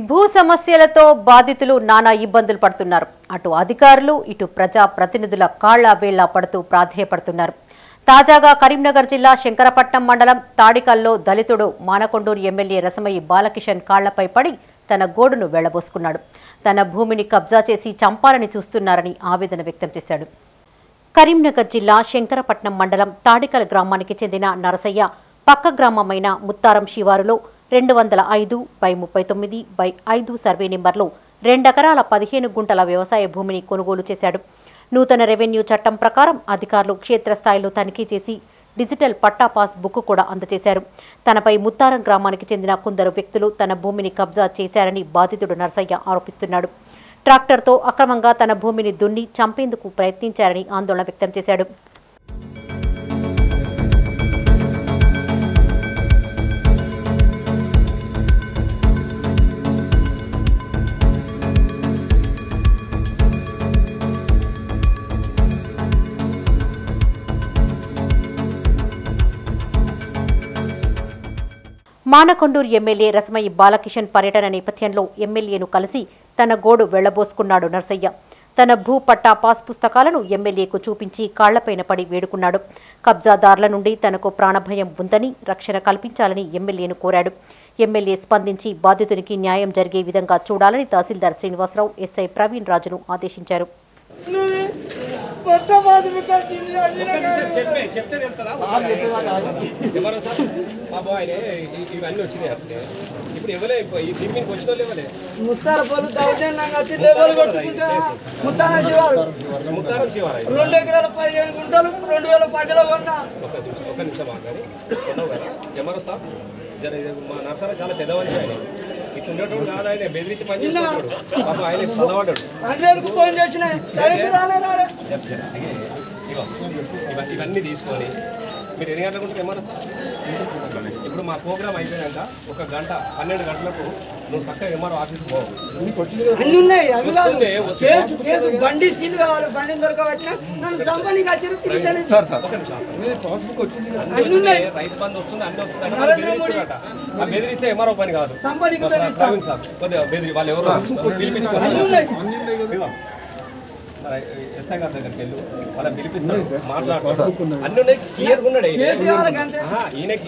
భూ సమస్యలతో బాధితులు నానా ఇబ్బందులు పడుతున్నారు అటు అధికారులు ఇటు ప్రజా ప్రతినిధుల కాళ్ల వేళ్ల పడుతూ ప్రాధేయపడుతున్నారు తాజాగా కరీంనగర్ జిల్లా శంకరపట్నం మండలం తాడికల్లో దళితుడు మానకొండూరు ఎమ్మెల్యే రసమయ్యి బాలకిషన్ కాళ్లపై పడి తన గోడును వెళ్లబోసుకున్నాడు తన భూమిని కబ్జా చేసి చంపాలని చూస్తున్నారని ఆవేదన వ్యక్తం చేశాడు కరీంనగర్ జిల్లా శంకరపట్నం మండలం తాడికల్ గ్రామానికి చెందిన నరసయ్య పక్క గ్రామమైన ముత్తారం శివారులో రెండు వందల ఐదు బై ముప్పై తొమ్మిది బై ఐదు సర్వే నెంబర్లో రెండెకరాల పదిహేను గుంటల వ్యవసాయ భూమిని కొనుగోలు చేశాడు నూతన రెవెన్యూ చట్టం ప్రకారం అధికారులు క్షేత్రస్థాయిలో తనిఖీ చేసి డిజిటల్ పట్టా పాస్ బుక్ కూడా అందజేశారు తనపై ముత్తారం గ్రామానికి చెందిన కొందరు వ్యక్తులు తన భూమిని కబ్జా చేశారని బాధితుడు నరసయ్య ఆరోపిస్తున్నాడు ట్రాక్టర్తో అక్రమంగా తన భూమిని దున్ని చంపేందుకు ప్రయత్నించారని ఆందోళన వ్యక్తం చేశాడు మానకొండూరు ఎమ్మెల్యే రసమయ్య బాలకిషన్ పర్యటన నేపథ్యంలో ఎమ్మెల్యేను కలిసి తన గోడు వెళ్లబోసుకున్నాడు నర్సయ్య తన భూ పట్టా పాస్ పుస్తకాలను ఎమ్మెల్యేకు చూపించి కాళ్లపైన పడి వేడుకున్నాడు కబ్జాదారుల నుండి తనకు ప్రాణభయం ఉందని రక్షణ కల్పించాలని ఎమ్మెల్యేను కోరాడు ఎమ్మెల్యే స్పందించి బాధితునికి న్యాయం జరిగే విధంగా చూడాలని తహసీల్దార్ శ్రీనివాసరావు ఎస్ఐ ప్రవీణ్ రాజును ఆదేశించారు చెప్పే చెప్తే తెలుస్తుందా ఎవరు సార్ మా బాయ్ ఇవన్నీ వచ్చినాయి అట్లే ఇప్పుడు ఇవ్వలే ఈ దీనికి వచ్చిన వాళ్ళు ఇవ్వలే ముత్తార పొలు దౌర్జన్యంగా వచ్చి డేగలు కొట్టుకుంటే ముత్తార శివారు ముత్తారం శివారా ఇది? రెండు ఎకరాల పదిహేను గుంటలు రెండు వేల పట్టెల కొన్నా ఒక నిమిషం ఒక నిమిషం ఆగండి కొన్నావు కదా ఎవరు సార్ జర ఇది మా నర్సరా చాలా పెద్దవాళ్ళు ఆయన ఇట్లా ఉండేటోడు కాదు ఆయన బెదిరించి పని చేసేటోడు పాపం ఆయన చదవడాడు హండ్రెడ్కు ఫోన్ చేసిన టైంకి రానే రాలే చెప్ చెప్ దిగే. ఇగో ఇవ- ఇవన్నీ తీసుకొని మీరు ఎన్ని గంటలకు ఉంటే ఏమన్నా సార్ ఇప్పుడు మా ప్రోగ్రామ్ అయిపోయాక ఒక గంట పన్నెండు గంటలకు నువ్వు చక్కగా ఎంఆర్ఓ ఆఫీస్కి పోవు అన్ని ఉన్నాయి అవి కాదు వస్తుంది, వస్తుంది. కేసు కేసు బండి సీల్ కావాలి బండిని దొరకబట్టిన నన్ను కంపెనీకి వచ్చి పిలిచాను ఒక నిమిషం అన్ని అన్ని ఉన్నాయి. వస్తున్నాయి, రైతు బంధు వస్తుంది అన్ని వస్తుంది అంటే నరేంద్ర వాళ్ళు బెదిరిస్తున్నారట. ఆ బెదిరిస్తే ఎంఆర్ఓ పని కాదు సంపాదికి మా బెదిరిస్తాం. ప్రవీణ్ సార్ కొద్దిగా బెదిరి వాళ్ళు ఎవరు పిలిపించుకోవాలి అన్ని ఉన్నాయి. ఇదిగో. మరి ఎస్ఐ గారి దగ్గరికి వెళ్ళు వాళ్ళని పిలిపిస్తాడు మాట్లాడతాడు అన్ని ఉన్నాయి క్లియర్ ఉన్నాడు ఈయన. కేసు కావాలి అంతే ఆహా, ఈయన